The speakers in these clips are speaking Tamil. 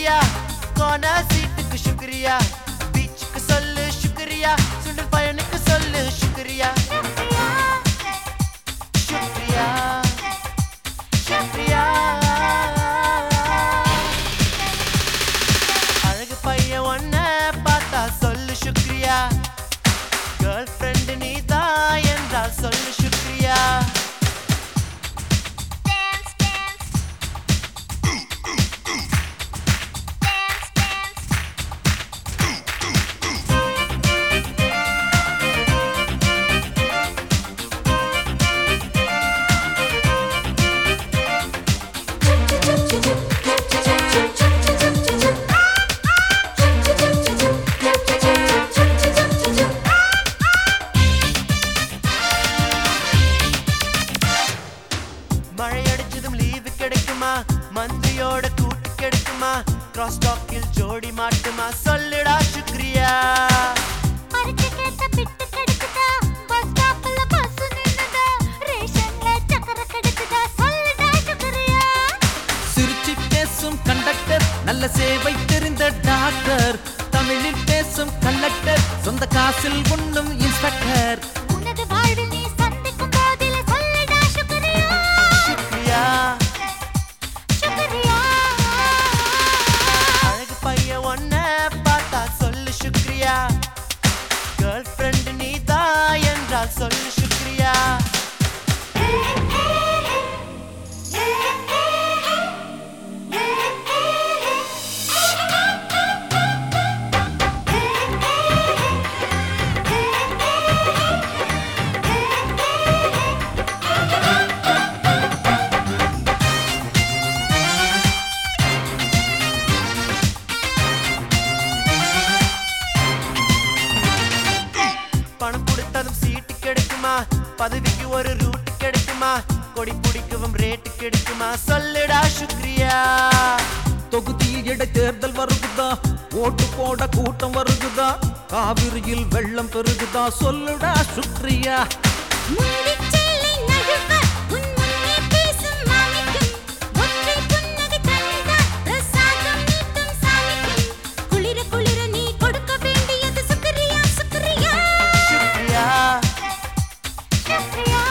சுக்ரியா கோனா சீட்டுக்கு சுக்ரியா பீச்சுக்கு சொல்லு சுக்ரியா சுண்டல் பயனுக்கு சொல்லு சுக்ரியா சுக்ரியா சுக்ரியா அழகு பையன் ஒன்ன பார்த்தா சொல்லு சுக்ரியா கேர்ள் ஃப்ரெண்டு நீ தான் என்றால் சொல்லு சுக்ரியா Dance, dance. Dance, dance. மழை அடிச்சதும் லீவு கிடைக்குமா மந்திரியோட கூட்டு கிடைக்குமா கிராஸ் டாக்கில் ஜோடி மாட்டுமா சொல்லுடா சுக்ரியா பறிச்சு கேட்ட பிட்டு கிடைக்குதா? bus stopல bus நின்னுதா? ரேஷன்ல சக்கரை கிடைக்குதா? சொல்லுடா சுகரியா. சிரிச்சு பேசும் கண்டக்டர் நல்ல சேவை தெரிந்த டாக்டர் தமிழில் பேசும் கண்டக்டர் சொந்த காசில் உண்ணும் இன்ஸ்பெக்டர் உனது வாழ்வில் நீ சந்திக்கும் போதில சொல்லுடா சுகரியா. சுக்ரியா சுகரியா. அழகு பையன் ஒன்ன பார்த்தா சொல்லு சுக்ரியா கேர்ள் ஃப்ரெண்டு நீ தான் என்றால் சொல்லு சுக்ரியா பணம் கொடுத்ததும் சீட்டு கிடைக்குமா பதவிக்கு ஒரு ரூட் கிடைக்குமா கொடி பிடிக்கவும் ரேட்டு கிடைக்குமா சொல்லுடா சுக்ரியா தொகுதியில் இடைத்தேர்தல் வருகுதா ஓட்டு போட கூட்டம் வருகுதா காவிரியில் வெள்ளம் பெருகுதா சொல்லுடா சுக்ரியா முந்திச் சேலை நழுவ, உன் முன்னே பேசும் மாமிக்கும். ஒற்றை புன்னகை தந்தால் பிரசாதம் நீட்டும் சாமிக்கும். குளிர குளிர நீ கொடுக்க வேண்டியது சுக்ரியா சுக்ரியா சுக்ரியா சுக்ரியா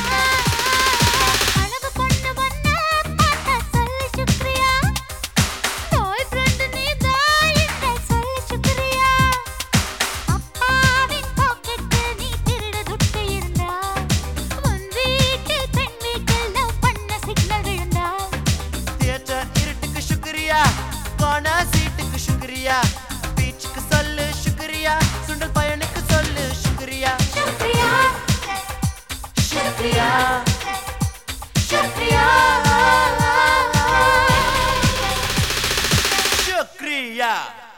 கனவு பொண்ணு ஒன்ன பார்த்தா சொல்லு சுக்ரியா பாய் ஃப்ரெண்ட் நீ தான் என்ற சொல்லு சுக்ரியா அப்பாவின் பாக்கெட்டில் நீ திருட துட்டு இருந்தா உன் வீட்டில் பெண் வீட்டில் லவ் பண்ண சிக்னல் விழுந்தா தியேட்டர் இருட்டுக்கு சுக்ரியா கோனா சீட்டுக்கு சுக்ரியா பீச்சுக்கு சொல்லு சுக்ரியா சுண்டல் பயனுக்கு சொல்லு சுக்ரியா சுக்ரியா சுக்ரியா சுக்ரியா சுக்ரியா